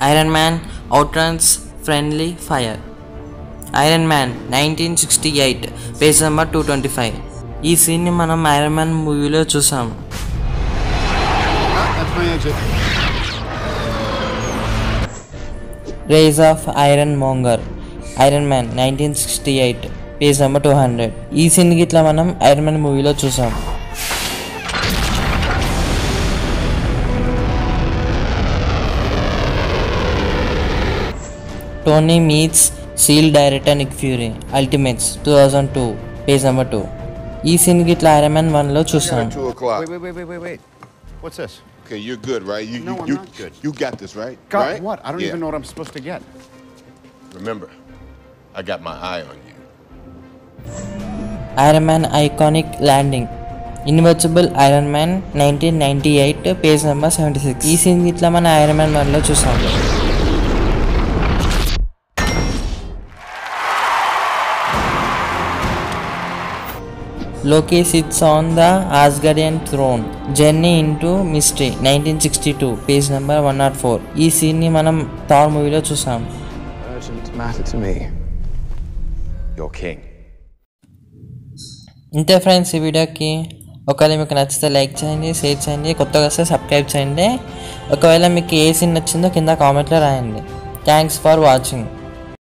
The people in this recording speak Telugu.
Iron Man outruns friendly fire Iron Man nineteen sixty eight page number two twenty five ఈ సీన్ని మనం ఐరన్ మ్యాన్ మూవీలో చూసాం That's my exit. Rage of Iron Monger Iron Man nineteen sixty eight page number two hundred ఈ సీన్కి ఇట్లా మనం ఐరన్ మ్యాన్ మూవీలో చూసాం Tony meets SHIELD director Nick Fury Ultimates two thousand two page number two ఈ సీన్కి ఇట్లా ఐరన్ మ్యాన్ వన్లో చూసాం Two o'clock. Wait, wait, wait, wait, wait, wait. What's this? Okay, you're good, right? You, No, you, I'm you, not good. You got this, right? God, right? what? I don't Yeah. even know what I'm supposed to get. Remember, I got my eye on you. Iron Man iconic landing Invincible Iron Man nineteen ninety eight page number seventy six ఈ సీన్ ఇట్లా మన ఐరన్ మ్యాన్ వన్లో చూసాం Loki sits on the Asgardian throne Journey into Mystery nineteen sixty two page number one nought four ఈ సీన్ని మనం థార్ మూవీలో చూసాం Urgent matter to me. You're king. ఇంతే ఫ్రెండ్స్ ఈ వీడియోకి ఒకవేళ మీకు నచ్చితే లైక్ చేయండి షేర్ చేయండి కొత్తగా వస్తే సబ్స్క్రైబ్ చేయండి ఒకవేళ మీకు ఏ సీన్ నచ్చిందో కింద కామెంట్లో రాయండి థ్యాంక్స్ ఫర్ వాచింగ్